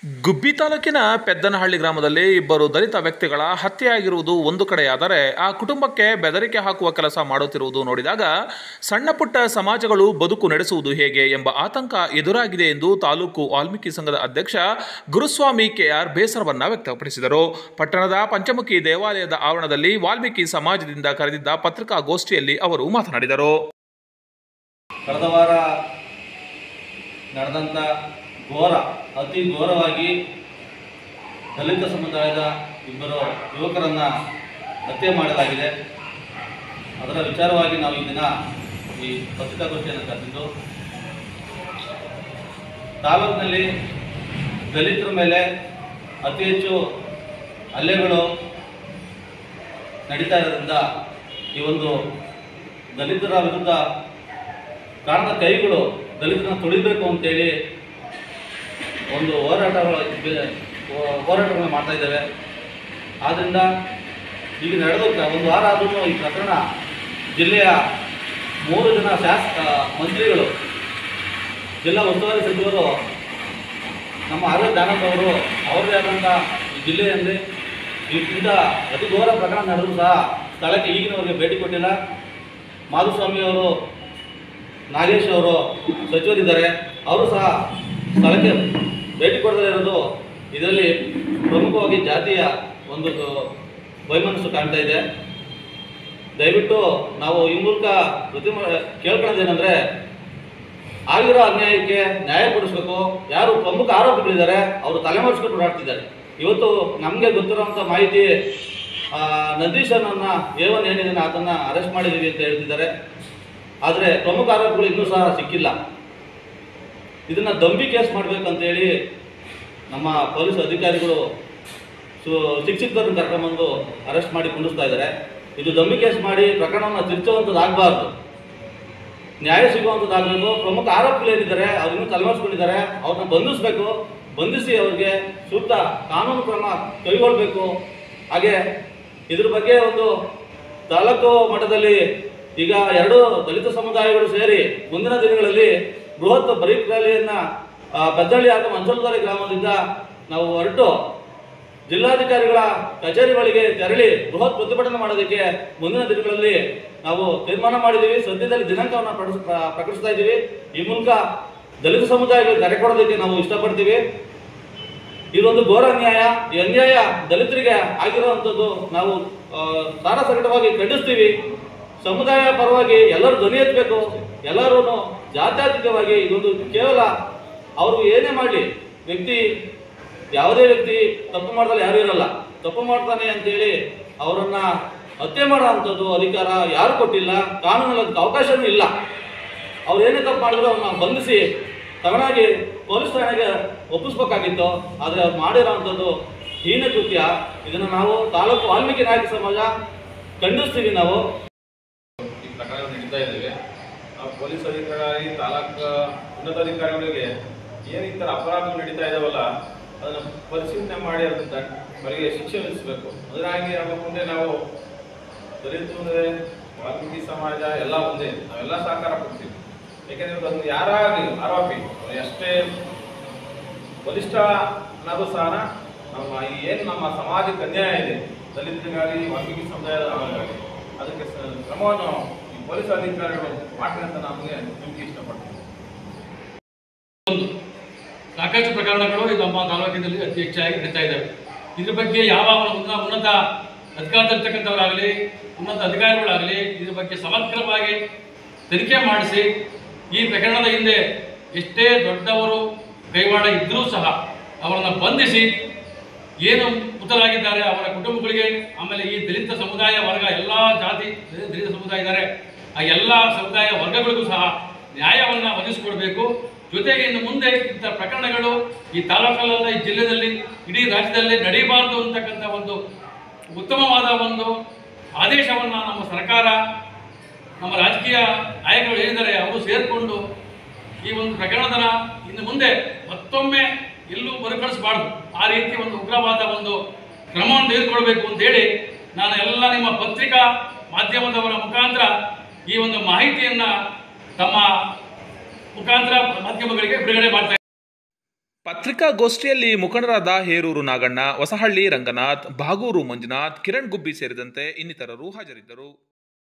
ಗುಬ್ಬಿ ತಾಲೂಕಿನ ಪೆದ್ದನಹಳ್ಳಿ ಗ್ರಾಮದಲ್ಲಿ ಇಬ್ಬರು ದಲಿತ ವ್ಯಕ್ತಿಗಳ ಹತ್ಯೆಯಾಗಿರುವುದು ಒಂದು ಕಡೆಯಾದರೆ ಆ ಕುಟುಂಬಕ್ಕೆ ಬೆದರಿಕೆ ಹಾಕುವ ಕೆಲಸ ಮಾಡುತ್ತಿರುವುದು ನೋಡಿದಾಗ ಸಣ್ಣ ಪುಟ್ಟ ಸಮಾಜಗಳು ಬದುಕು ನಡೆಸುವುದು ಹೇಗೆ ಎಂಬ ಆತಂಕ ಎದುರಾಗಿದೆ ಎಂದು ತಾಲೂಕು ವಾಲ್ಮೀಕಿ ಸಂಘದ ಅಧ್ಯಕ್ಷ ಗುರುಸ್ವಾಮಿ ಕೆಆರ್ ಬೇಸರವನ್ನ ವ್ಯಕ್ತಪಡಿಸಿದರು ಪಟ್ಟಣದ ಪಂಚಮುಖಿ ದೇವಾಲಯದ ಆವರಣದಲ್ಲಿ ವಾಲ್ಮೀಕಿ ಸಮಾಜದಿಂದ ಕರೆದಿದ್ದ ಪತ್ರಿಕಾಗೋಷ್ಠಿಯಲ್ಲಿ ಅವರು ಮಾತನಾಡಿದರು ಕಳೆದ ವಾರ ನಡೆದಂಥ ಘೋರ ಅತಿ ಘೋರವಾಗಿ ದಲಿತ ಸಮುದಾಯದ ಇಬ್ಬರು ಯುವಕರನ್ನು ಹತ್ಯೆ ಮಾಡಲಾಗಿದೆ ಅದರ ವಿಚಾರವಾಗಿ ನಾವು ಈ ದಿನ ಈ ಪತ್ರಿಕಾಗೋಷ್ಠಿಯನ್ನು ಕರೆದಿದ್ದು ತಾಲೂಕಿನಲ್ಲಿ ದಲಿತರ ಮೇಲೆ ಅತಿ ಹೆಚ್ಚು ಹಲ್ಲೆಗಳು ನಡೀತಾ ಇರೋದ್ರಿಂದ ಈ ಒಂದು ದಲಿತರ ವಿರುದ್ಧ ಕಾಣದ ಕೈಗಳು ದಲಿತರನ್ನ ತುಳಿಬೇಕು ಅಂತೇಳಿ ಒಂದು ಹೋರಾಟಗಳು ಬೆ- ಹೋ- ಹೋರಾಟಗಳನ್ನ ಮಾಡ್ತಾ ಇದ್ದೇವೆ ಆದ್ದರಿಂದ ಈಗ ನಡೆದು ಕ- ಒಂದು ವಾರ ಆದ್ರೂ ಈ ಪ್ರಕರಣ ಜಿಲ್ಲೆಯ ಮೂರು ಜನ ಶಾಸಕ ಮಂತ್ರಿಗಳು ಜಿಲ್ಲಾ ಉಸ್ತುವಾರಿ ಸಚಿವರು ನಮ್ಮ ಆರೋಗ್ಯ ದಾನಪ್ಪ ಅವರು ಅವರದೇ ಆದಂಥ ಈ ಜಿಲ್ಲೆಯಲ್ಲಿ ಇಂಥ ಅತಿ ಘೋರ ಪ್ರಕರಣ ನಡೆದರೂ ಸಹ ಸ್ಥಳಕ್ಕೆ ಈಗಿನವರೆಗೆ ಭೇಟಿ ಕೊಟ್ಟಿಲ್ಲ ಮಾಧುಸ್ವಾಮಿ ಅವರು ನಾಗೇಶ್ ಅವರು ಸಚಿವರಿದ್ದಾರೆ ಅವರು ಸಹ ಸ್ಥಳಕ್ಕೆ ಭೇಟಿ ಕೊಡದೇ ಇರೋದು ಇದರಲ್ಲಿ ಪ್ರಮುಖವಾಗಿ ಜಾತಿಯ ಒಂದು ವೈಮನಸ್ಸು ಕಾಣ್ತಾ ಇದೆ ದಯವಿಟ್ಟು ನಾವು ಈ ಮೂಲಕ ಪ್ರತಿ ಕೇಳ್ಕೊಳ್ಳೋದೇನೆಂದರೆ ಆಗಿರೋ ಅನ್ಯಾಯಕ್ಕೆ ನ್ಯಾಯ ಕೊಡಿಸ್ಬೇಕು ಯಾರು ಪ್ರಮುಖ ಆರೋಪಿಗಳಿದ್ದಾರೆ ಅವರು ತಲೆಮರೆಸ್ಕೊಂಡು ಓಡಾಡ್ತಿದ್ದಾರೆ ಇವತ್ತು ನಮಗೆ ಗೊತ್ತಿರೋಂಥ ಮಾಹಿತಿ ಆ, ನಂದೀಶನನ್ನ ಏವನ್ ಏನಿದ್ದಾನೆ ಆತನ್ನ ಅರೆಸ್ಟ್ ಮಾಡಿದ್ದೀವಿ ಅಂತ ಹೇಳ್ತಿದ್ದಾರೆ ಆದರೆ ಪ್ರಮುಖ ಆರೋಪಿಗಳು ಇನ್ನೂ ಸಹ ಸಿಕ್ಕಿಲ್ಲ ಇದನ್ನ ದಂಬಿ ಕೇಸ್ ಮಾಡಬೇಕಂತೇಳಿ ನಮ್ಮ ಪೊಲೀಸ್ ಅಧಿಕಾರಿಗಳು ಸು ಶಿಕ್ಷಿತರನ್ನು ಕರ್ಕೊಂಬಂದು ಅರೆಸ್ಟ್ ಮಾಡಿ ಕುಂಡಿಸ್ತಾ ಇದ್ದಾರೆ ಇದು ದಂಬಿ ಕೇಸ್ ಮಾಡಿ ಪ್ರಕರಣವನ್ನು ತಿರ್ಚುವಂಥದ್ದಾಗಬಾರ್ದು ನ್ಯಾಯ ಸಿಗುವಂಥದ್ದಾಗಬೇಕು ಪ್ರಮುಖ ಆರೋಪಿಗಳು ಏನಿದ್ದಾರೆ ಅವ್ರನ್ನೂ ತಲೆಮರೆಸ್ಕೊಂಡಿದ್ದಾರೆ ಅವ್ರನ್ನ ಬಂಧಿಸಬೇಕು ಬಂಧಿಸಿ ಅವ್ರಿಗೆ ಸೂಕ್ತ ಕಾನೂನು ಕ್ರಮ ಕೈಗೊಳ್ಳಬೇಕು ಹಾಗೆ ಇದ್ರ ಬಗ್ಗೆ ಒಂದು ತಾಲೂಕು ಮಟ್ಟದಲ್ಲಿ ಈಗ ಎರಡು ದಲಿತ ಸಮುದಾಯಗಳು ಸೇರಿ ಮುಂದಿನ ದಿನಗಳಲ್ಲಿ ಬೃಹತ್ ಬರೀಕ್ ರ್ಯಾಲಿಯನ್ನ ಆ, ಪೆದ್ದಳ್ಳಿ ಹಾಗೂ ಮಂಚಲದಾರಿ ಗ್ರಾಮದಿಂದ ನಾವು ಹೊರಟು ಜಿಲ್ಲಾಧಿಕಾರಿಗಳ ಕಚೇರಿಗಳಿಗೆ ತೆರಳಿ ಬೃಹತ್ ಪ್ರತಿಭಟನೆ ಮಾಡೋದಕ್ಕೆ ಮುಂದಿನ ದಿನಗಳಲ್ಲಿ ನಾವು ತೀರ್ಮಾನ ಮಾಡಿದ್ದೀವಿ ಸದ್ಯದಲ್ಲಿ ದಿನಾಂಕವನ್ನು ಪ್ರಕಟಿಸ್- ಪ್ರ- ಪ್ರಕಟಿಸ್ತಾ ಇದ್ದೀವಿ ಈ ಮೂಲಕ ದಲಿತ ಸಮುದಾಯಗಳಿಗೆ ಕರೆ ಕೊಡೋದಕ್ಕೆ ನಾವು ಇಷ್ಟಪಡ್ತೀವಿ ಇದೊಂದು ಘೋರ ಅನ್ಯಾಯ ಈ ಅನ್ಯಾಯ ದಲಿತರಿಗೆ ಆಗಿರುವಂಥದ್ದು ನಾವು ಆ, ಸಾರಸಗಟವಾಗಿ ಖಂಡಿಸ್ತೀವಿ ಸಮುದಾಯ ಪರವಾಗಿ ಎಲ್ಲರೂ ಧ್ವನಿ ಎತ್ತಬೇಕು ಎಲ್ಲರೂ ಜಾತ್ಯತೀತವಾಗಿ ಇದೊಂದು ಕೇವಲ ಅವರು ಏನೇ ಮಾಡಲಿ ವ್ಯಕ್ತಿ ಯಾವುದೇ ವ್ಯಕ್ತಿ ತಪ್ಪು ಮಾಡಿದಲ್ಲಿ ಯಾರೂ ಇರಲ್ಲ ತಪ್ಪು ಮಾಡ್ತಾನೆ ಅಂತೇಳಿ ಅವರನ್ನ ಹತ್ಯೆ ಮಾಡೋ ಅಂಥದ್ದು ಅಧಿಕಾರ ಯಾರು ಕೊಟ್ಟಿಲ್ಲ ಕಾನೂನಲ್ಲಿ ಅದಕ್ಕೆ ಅವಕಾಶವೂ ಇಲ್ಲ ಅವ್ರು ಏನೇ ತಪ್ಪು ಮಾಡಿದ್ರು ಅವ್ರನ್ನ ಬಂಧಿಸಿ ತಗೊಂಡೋಗಿ ಪೊಲೀಸ್ ಠಾಣೆಗೆ ಒಪ್ಪಿಸ್ಬೇಕಾಗಿತ್ತು ಆದರೆ ಅವ್ರು ಮಾಡಿರೋ ಅಂಥದ್ದು ಹೀನ ಕೃತ್ಯ ಇದನ್ನು ನಾವು ತಾಲೂಕು ವಾಲ್ಮೀಕಿ ನಾಯಕ ಸಮಾಜ ಖಂಡಿಸ್ತೀವಿ ನಾವು ಈ ಪ್ರಕರಣ ನಡೀತಾ ಇದ್ದೇವೆ ನಾವು ಪೊಲೀಸ್ ಅಧಿಕಾರಿ ತಾಲೂಕು ಉನ್ನತಾಧಿಕಾರಿಗಳಿಗೆ ಏನು ಈ ಥರ ಅಪರಾಧಗಳು ನಡೀತಾ ಇದಾವಲ್ಲ ಅದನ್ನು ಪರಿಶೀಲನೆ ಮಾಡಿ ಅದನ್ನ ದಂಡ ಅವರಿಗೆ ಶಿಕ್ಷೆ ವಿಧಿಸಬೇಕು ಅದರಾಗಿ ನಮ್ಮ ಮುಂದೆ ನಾವು ದಲಿತರು ಒಂದೇ ವಾಲ್ಮೀಕಿ ಸಮಾಜ ಎಲ್ಲ ಒಂದೇ ನಾವೆಲ್ಲ ಸಹಕಾರ ಕೊಡ್ತೀವಿ ಯಾಕೆಂದ್ರೆ ಅದನ್ನು ಯಾರಾಗಲಿ ಆರೋಪಿ ಅವ್ರು ಎಷ್ಟೇ ಬಲಿಷ್ಠ ಅನ್ನೋದು ಸಹ ನಮ್ಮ ಈ ಏನು ನಮ್ಮ ಸಮಾಜಕ್ಕೆ ಅನ್ಯಾಯ ಇದೆ ದಲಿತರಿಗಾಗಲಿ ವಾಲ್ಮೀಕಿ ಸಮುದಾಯದವರಿಗಾಗಲಿ ಅದಕ್ಕೆ ಸ- ಕ್ರಮವನ್ನು ಈ ಪೊಲೀಸ್ ಅಧಿಕಾರಿಗಳು ಮಾಡ್ತಾರೆ ಅಂತ ನಮಗೆ ನಿಮ್ಗೆ ಇಷ್ಟಪಡ್ತೀನಿ ಸಾಕಷ್ಟು ಪ್ರಕರಣಗಳು ಇದು ನಮ್ಮ ತಾಲೂಕಿನಲ್ಲಿ ಅತಿ ಹೆಚ್ಚಾಗಿ ನಡೀತಾ ಇದ್ದಾವೆ ಇದ್ರ ಬಗ್ಗೆ ಯಾವ ಉನ್ನ ಉನ್ನತ ಅಧಿಕಾರದಲ್ಲಿರ್ತಕ್ಕಂಥವರಾಗಲಿ ಉನ್ನತ ಅಧಿಕಾರಿಗಳಾಗಲಿ ಇದ್ರ ಬಗ್ಗೆ ಸಮಗ್ರವಾಗಿ ತನಿಖೆ ಮಾಡಿಸಿ ಈ ಪ್ರಕರಣದ ಹಿಂದೆ ಎಷ್ಟೇ ದೊಡ್ಡವರು ಕೈವಾಡ ಇದ್ದರೂ ಸಹ ಅವರನ್ನು ಬಂಧಿಸಿ ಏನು ಮೃತರಾಗಿದ್ದಾರೆ ಅವರ ಕುಟುಂಬಗಳಿಗೆ ಆಮೇಲೆ ಈ ದಲಿತ ಸಮುದಾಯ ವರ್ಗ ಎಲ್ಲ ಜಾತಿ ದಲಿತ ಸಮುದಾಯ ಇದ್ದಾರೆ ಆ ಎಲ್ಲ ಸಮುದಾಯ ವರ್ಗಗಳಿಗೂ ಸಹ ನ್ಯಾಯವನ್ನು ಒದಗಿಸಿಕೊಡ್ಬೇಕು ಜೊತೆಗೆ ಇನ್ನು ಮುಂದೆ ಇಂಥ ಪ್ರಕರಣಗಳು ಈ ತಾಲೂಕಲ್ಲ ಈ ಜಿಲ್ಲೆಯಲ್ಲಿ ಇಡೀ ರಾಜ್ಯದಲ್ಲಿ ನಡೀಬಾರದು ಅಂತಕ್ಕಂಥ ಒಂದು ಉತ್ತಮವಾದ ಒಂದು ಆದೇಶವನ್ನು ನಮ್ಮ ಸರ್ಕಾರ ನಮ್ಮ ರಾಜಕೀಯ ನಾಯಕರು ಹೇಳಿದ್ದಾರೆ ಅವರು ಸೇರಿಕೊಂಡು ಈ ಒಂದು ಪ್ರಕರಣದ ಇನ್ನು ಮುಂದೆ ಮತ್ತೊಮ್ಮೆ ಎಲ್ಲೂ ಮರುಕಳಿಸಬಾರ್ದು ಆ ರೀತಿ ಒಂದು ಉಗ್ರವಾದ ಒಂದು ಕ್ರಮವನ್ನು ತೆಗೆದುಕೊಳ್ಬೇಕು ಅಂತೇಳಿ ನಾನು ಎಲ್ಲ ನಿಮ್ಮ ಪತ್ರಿಕಾ ಮಾಧ್ಯಮದವರ ಮುಖಾಂತರ ಈ ಒಂದು ಮಾಹಿತಿಯನ್ನು ತಮ್ಮ ಮುಖಾಂತರ ಮಾಧ್ಯಮಗಳಿಗೆ ಬಿಡುಗಡೆ ಮಾಡ್ತಾ ಪತ್ರಿಕಾಗೋಷ್ಠಿಯಲ್ಲಿ ಮುಖಂಡರಾದ ಹೇರೂರು ನಾಗಣ್ಣ ಹೊಸಹಳ್ಳಿ ರಂಗನಾಥ್ ಬಾಗೂರು ಮಂಜುನಾಥ್ ಕಿರಣ್ ಗುಬ್ಬಿ ಸೇರಿದಂತೆ ಇನ್ನಿತರರು ಹಾಜರಿದ್ದರು